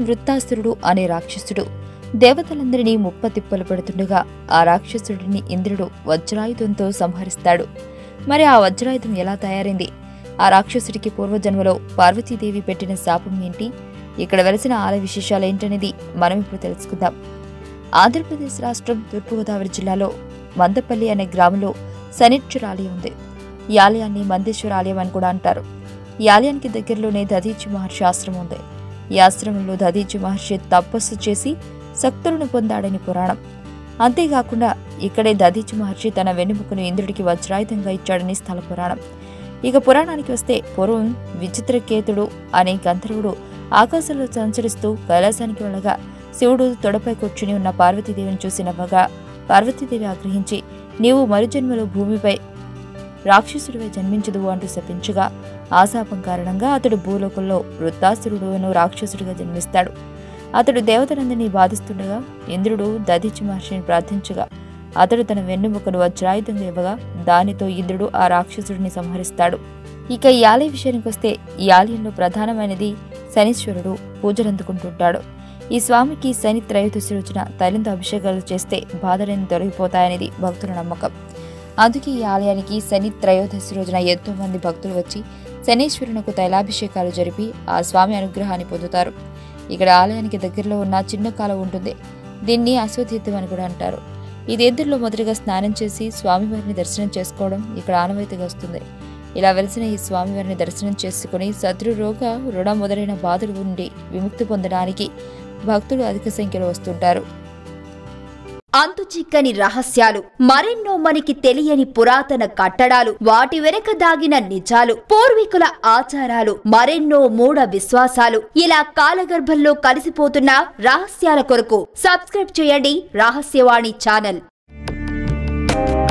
వృత్తాసురుడు అనే రాక్షసుడు దేవతలందరినీ ముప్పతిప్పలు పెడుతుండగా ఆ రాక్షసుడిని ఇంద్రుడు వజ్రాయుధంతో సంహరిస్తాడు మరి ఆ వజ్రాయుధం ఎలా తయారైంది ఆ రాక్షసుడికి పూర్వజన్మలో పార్వతీదేవి పెట్టిన శాపం ఏంటి ఇక్కడ వెలసిన ఆలయ విశేషాలు ఏంటనేది మనం ఇప్పుడు తెలుసుకుందాం ఆంధ్రప్రదేశ్ రాష్ట్రం తూర్పుగోదావరి జిల్లాలో మందపల్లి అనే గ్రామంలో శనిశ్వర ఆలయం ఉంది ఈ ఆలయాన్ని మందేశ్వర ఆలయం అని కూడా అంటారు ఈ ఆలయానికి దగ్గరలోనే దధీచి మహర్షి ఆశ్రమం ఉంది ఈ ఆశ్రమంలో దధీచి మహర్షి తపస్సు చేసి శక్తులను పొందాడని పురాణం అంతేకాకుండా ఇక్కడే దధీచి మహర్షి తన వెన్నెముకను ఇంద్రుడికి వజ్రాయుధంగా ఇచ్చాడని స్థల పురాణం ఇక పురాణానికి వస్తే పూర్వం విచిత్రకేతుడు అనే గంధర్వుడు ఆకాశంలో సంచరిస్తూ కైలాసానికి వెళ్ళగా శివుడు తొడపై కూర్చుని ఉన్న పార్వతీదేవిని చూసి నవ్వగా పార్వతీదేవి ఆగ్రహించి నీవు మరుజన్మలో భూమిపై రాక్షసుడివై జన్మించదు అంటూ శపించగా ఆ శాపం కారణంగా అతడు భూలోకంలో వృత్తాసురుడు అను రాక్షసుడిగా జన్మిస్తాడు అతడు దేవతలందరినీ బాధిస్తుండగా ఇంద్రుడు దధిచి మహర్షిని ప్రార్థించగా అతడు తన వెన్నుముకను వజ్రాయుధంగా ఇవ్వగా దానితో ఇంద్రుడు ఆ రాక్షసుడిని సంహరిస్తాడు ఇక ఈ ఆలయ విషయానికి వస్తే ఈ ఆలయంలో ప్రధానమైనది శనీశ్వరుడు పూజలందుకుంటుంటాడు ఈ స్వామికి శని త్రయోదశి రోజున తైలంతో అభిషేకాలు చేస్తే బాధలన్నీ తొలగిపోతాయనేది భక్తుల నమ్మకం అందుకే ఈ ఆలయానికి శని త్రయోదశి రోజున ఎంతో మంది భక్తులు వచ్చి శనీశ్వరునకు తైలాభిషేకాలు జరిపి ఆ స్వామి అనుగ్రహాన్ని పొందుతారు ఇక్కడ ఆలయానికి దగ్గరలో ఉన్న చిన్న కాలం ఉంటుంది దీన్ని అశ్వతీర్థం అని కూడా అంటారు ఇది ఎద్దుల్లో మొదటిగా స్నానం చేసి స్వామివారిని దర్శనం చేసుకోవడం ఇక్కడ ఆనవాయితీగా వస్తుంది ఇలా వెలిసిన ఈ స్వామివారిని దర్శనం చేసుకుని శత్రు రోగ రుణ మొదలైన బాధల నుండి విముక్తి పొందడానికి భక్తులు అధిక సంఖ్యలో వస్తుంటారు అంతు చిక్కని రహస్యాలు మరెన్నో మనకి తెలియని పురాతన కట్టడాలు వాటి వెనక దాగిన నిజాలు పూర్వీకుల ఆచారాలు మరెన్నో మూఢ విశ్వాసాలు ఇలా కాలగర్భంలో కలిసిపోతున్న రహస్యాల కొరకు సబ్స్క్రైబ్ చేయండి రహస్యవాణి ఛానల్